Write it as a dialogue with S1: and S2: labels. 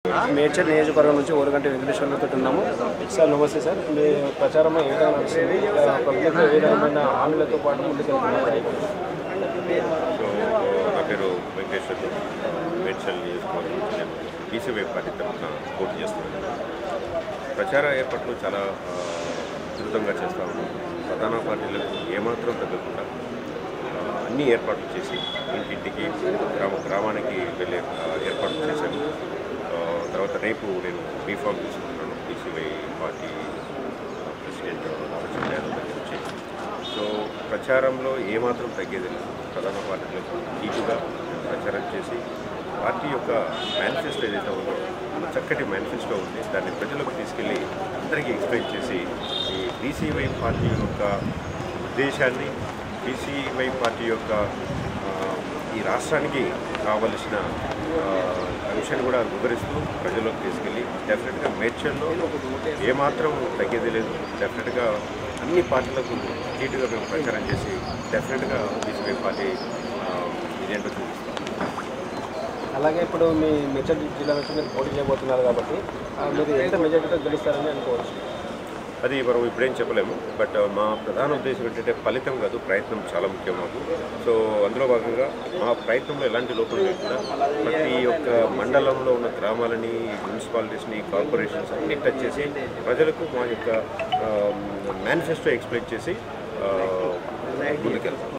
S1: మేడ్చల్ నియోజకవర్గం నుంచి ఓరుగంటి వెంకటేశ్వర్లతో ఉన్నాము సార్ నమస్తే సార్ మీ ప్రచారం ఏ విధంగా నడుస్తుంది పబ్లిక్ ఏ విధమైన హామీలతో పాటు ముందుకెళ్తున్నారు
S2: సో నా పేరు వెంకటేశ్వర్లు మేడ్చల్ నియోజకవర్గం నుంచి నేను బీసీవై పార్టీ తరఫున పోటీ చేస్తున్నాను ప్రచార ఏర్పాట్లు చాలా ఆ, విస్తృతంగా చేస్తూ ఉన్నాం ప్రధాన పార్టీలకు ఏమాత్రం తగ్గకుండా ఆ, అన్ని ఏర్పాట్లు చేసి ఇంటింటికి గ్రామ గ్రామానికి వెళ్ళే ఆ, ఏర్పాట్లు చేశాను ఆ, తర్వాత రేపు నేను బీఫామ్ తీసుకుంటున్నాను BCY party president Sachin Yadav దగ్గర నుంచి సో ప్రచారంలో ఏమాత్రం తగ్గేది లేదు ప్రధాన పార్టీలకు ఈటుగా ప్రచారం చేసి పార్టీ యొక్క మేనిఫెస్టో ఏదైతే ఉందో చక్కటి మేనిఫెస్టో ఉంది దాన్ని ప్రజలకు తీసుకెళ్ళి అందరికీ ఎక్స్ప్లెయిన్ చేసి ఈ బీసీవై పార్టీ యొక్క ఉద్దేశాన్ని బీసీవై పార్టీ యొక్క ఆ, ఈ రాష్ట్రానికి కావలసిన అంశాన్ని కూడా వివరిస్తూ ప్రజల్లోకి తీసుకెళ్ళి డెఫినెట్గా మేడ్చల్లో ఏమాత్రం తగ్గేది లేదు డెఫినెట్గా అన్ని పార్టీలకు నీట్గా మేము ప్రచారం చేసి డెఫినెట్గా బీసీపీ పార్టీ ఆ, ఇదేంటో చూపిస్తాం
S1: అలాగే ఇప్పుడు మీ మేడ్చల్ జిల్లా నుంచి మీరు పోటీ చేయబోతున్నారు కాబట్టి ఆ, మీరు ఎంత మెజార్టీతో గెలుస్తారని అనుకోవచ్చు
S2: అది మనం ఇప్పుడేం చెప్పలేము బట్ మా ప్రధాన ఉద్దేశం ఏంటంటే ఫలితం కాదు ప్రయత్నం చాలా ముఖ్యం మాకు సో అందులో భాగంగా మా ప్రయత్నంలో ఎలాంటి లోపం లేకుండా ప్రతి ఒక్క మండలంలో ఉన్న గ్రామాలని మున్సిపాలిటీస్ని కార్పొరేషన్స్ అన్ని టచ్ చేసి ప్రజలకు మా యొక్క మేనిఫెస్టో ఎక్స్ప్లెయిన్ చేసి ఆ, ముందుకెళ్తాం